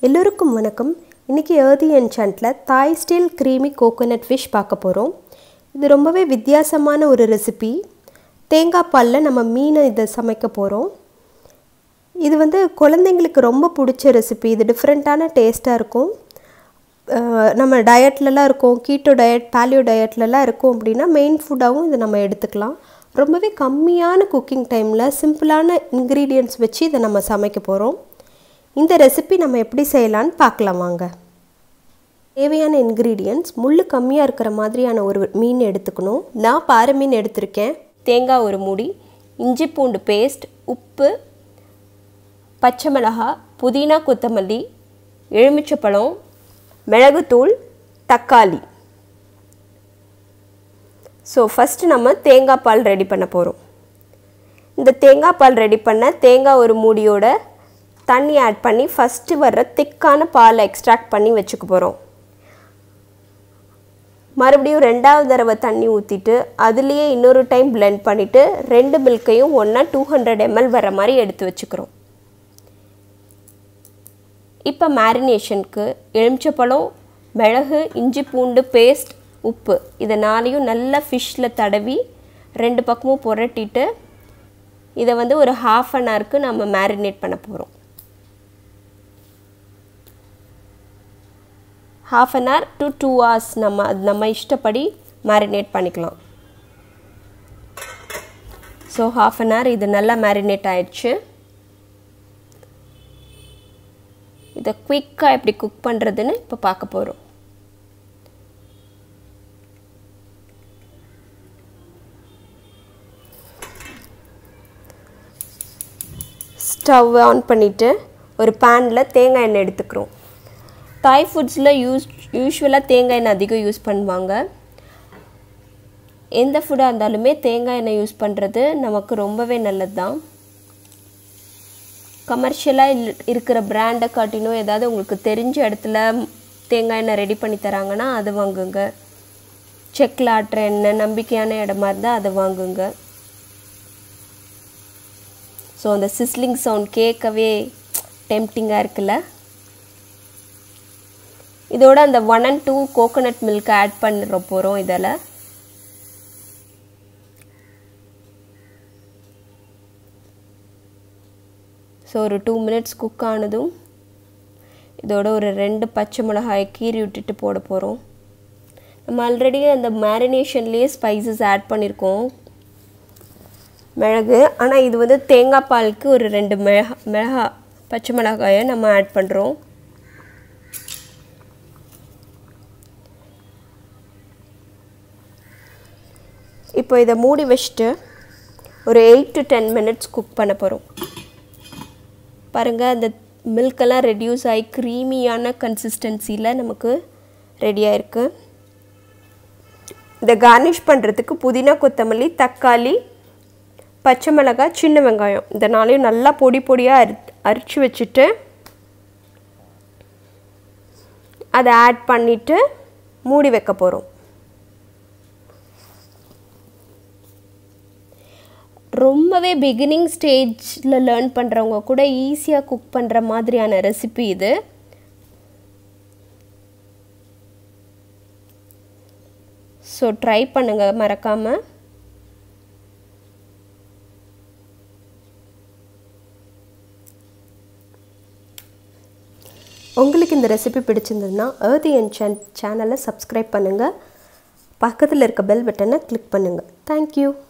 எல்லோருக்கும் வணக்கம் இன்றைக்கி ஏர்தி என்சாண்டில் தாய் ஸ்டைல் க்ரீமி கோகோனட் ஃபிஷ் பார்க்க போகிறோம் இது ரொம்பவே வித்தியாசமான ஒரு ரெசிபி தேங்காய் பாலில் நம்ம மீனை இதை சமைக்க போகிறோம் இது வந்து குழந்தைங்களுக்கு ரொம்ப பிடிச்ச ரெசிபி இது டிஃப்ரெண்ட்டான டேஸ்ட்டாக இருக்கும் அஹ் நம்ம டயட்லலாம் இருக்கோம் கீட்டோ டயட் பேலியோ டயட்லலாம் இருக்கோம் அப்படின்னா மெயின் ஃபுட்டாகவும் இதை நம்ம எடுத்துக்கலாம் ரொம்பவே கம்மியான குக்கிங் டைமில் சிம்பிளான இன்க்ரீடியன்ட்ஸ் வச்சு இதை நம்ம சமைக்க போகிறோம் இந்த ரெசிபி நம்ம எப்படி செய்யலான்னு பார்க்கலாம் வாங்க தேவையான இன்க்ரீடியன்ட்ஸ் முள் கம்மியாக இருக்கிற மாதிரியான ஒரு மீன் எடுத்துக்கணும் நான் பாறை மீன் எடுத்திருக்கேன் தேங்காய் ஒரு மூடி இஞ்சி பூண்டு பேஸ்ட் உப்பு பச்சை மிளகாய் புதினா கொத்தமல்லி எலுமிச்சப்பழம் மிளகுத்தூள் தக்காளி ஸோ ஃபஸ்ட்டு நம்ம தேங்காய் பால் ரெடி பண்ண போகிறோம் இந்த தேங்காய் பால் ரெடி பண்ண தேங்காய் ஒரு மூடியோட தண்ணி ஆட் பண்ணி ஃபஸ்ட்டு வர்ற திக்கான பாலை எக்ஸ்ட்ராக்ட் பண்ணி வச்சுக்க போகிறோம் மறுபடியும் ரெண்டாவது தடவை தண்ணி ஊற்றிட்டு அதுலேயே இன்னொரு டைம் பிளெண்ட் பண்ணிவிட்டு ரெண்டு மில்கையும் ஒன்றா டூ ஹண்ட்ரட் எம்எல் வர மாதிரி எடுத்து வச்சுக்கிறோம் இப்போ மேரினேஷனுக்கு எலுமிச்சப்பழம் மிளகு இஞ்சி பூண்டு பேஸ்ட் உப்பு இதை நாளையும் நல்லா ஃபிஷ்ஷில் தடவி ரெண்டு பக்கமும் புரட்டிட்டு இதை வந்து ஒரு ஹாஃப் அன் ஹவருக்கு நம்ம மேரினேட் பண்ண போகிறோம் half an hour to two hours நம்ம அது நம்ம இஷ்டப்படி மேரினேட் பண்ணிக்கலாம் ஸோ ஹாஃப் அன் ஹவர் இது நல்லா மேரினேட் ஆயிடுச்சு இதை குயிக்காக எப்படி குக் பண்ணுறதுன்னு இப்போ பார்க்க போகிறோம் ஸ்டவ் ஆன் பண்ணிவிட்டு ஒரு பேனில் தேங்காய் எண்ணெய் எடுத்துக்கிறோம் தாய் ஃபுட்ஸில் யூஸ் யூஸ்வலாக தேங்காய் எண்ணெய் அதிகம் யூஸ் பண்ணுவாங்க எந்த ஃபுட்டாக இருந்தாலுமே தேங்காய் எண்ணெய் யூஸ் பண்ணுறது நமக்கு ரொம்பவே நல்லது தான் கமர்ஷியலாக இருக்கிற பிராண்டை காட்டினும் ஏதாவது உங்களுக்கு தெரிஞ்ச இடத்துல தேங்காய் எண்ணெய் ரெடி பண்ணி தராங்கன்னா அது வாங்குங்க செக்கில் ஆட்டுற எண்ணெய் நம்பிக்கையான இடமா இருந்தால் அதை வாங்குங்க ஸோ அந்த சிஸ்லிங் சவுண்ட் கேட்கவே டெம்டிங்காக இருக்குல்ல இதோட அந்த one and two coconut milk add பண்ணிட போகிறோம் இதில் ஸோ ஒரு டூ மினிட்ஸ் குக் ஆனதும் இதோட ஒரு ரெண்டு பச்சை மிளகாய் கீறி விட்டுட்டு போட போகிறோம் நம்ம ஆல்ரெடி அந்த மேரினேஷன்லேயே ஸ்பைசஸ் ஆட் பண்ணியிருக்கோம் மிளகு ஆனால் இது வந்து தேங்காய் பாலுக்கு ஒரு ரெண்டு மிளகா மிளகா பச்சை மிளகாயை நம்ம ஆட் பண்ணுறோம் இப்போ இதை மூடி வச்சுட்டு ஒரு eight to ten minutes cook பண்ண போகிறோம் பாருங்கள் அந்த மில்கெல்லாம் ரெடியூஸ் ஆகி க்ரீமியான கன்சிஸ்டன்சியில் நமக்கு ரெடியாக இருக்குது இதை கார்னிஷ் பண்ணுறதுக்கு புதினா கொத்தமல்லி தக்காளி பச்சை மிளகாய் சின்ன வெங்காயம் இந்த நாளையும் நல்லா பொடி பொடியாக அரி அரிச்சு வச்சுட்டு அதை ஆட் பண்ணிவிட்டு மூடி வைக்க போகிறோம் ரொம்பவே பிகினிங் ஸ்டேஜில் லேர்ன் பண்ணுறவங்க கூட ஈஸியாக குக் பண்ணுற மாதிரியான ரெசிபி இது ஸோ ட்ரை பண்ணுங்கள் மறக்காமல் உங்களுக்கு இந்த ரெசிபி பிடிச்சிருந்ததுன்னா ஏர்தி என் சேன் சேனலை சப்ஸ்கிரைப் பண்ணுங்கள் பக்கத்தில் இருக்க பெல் பட்டனை கிளிக் பண்ணுங்கள் தேங்க்யூ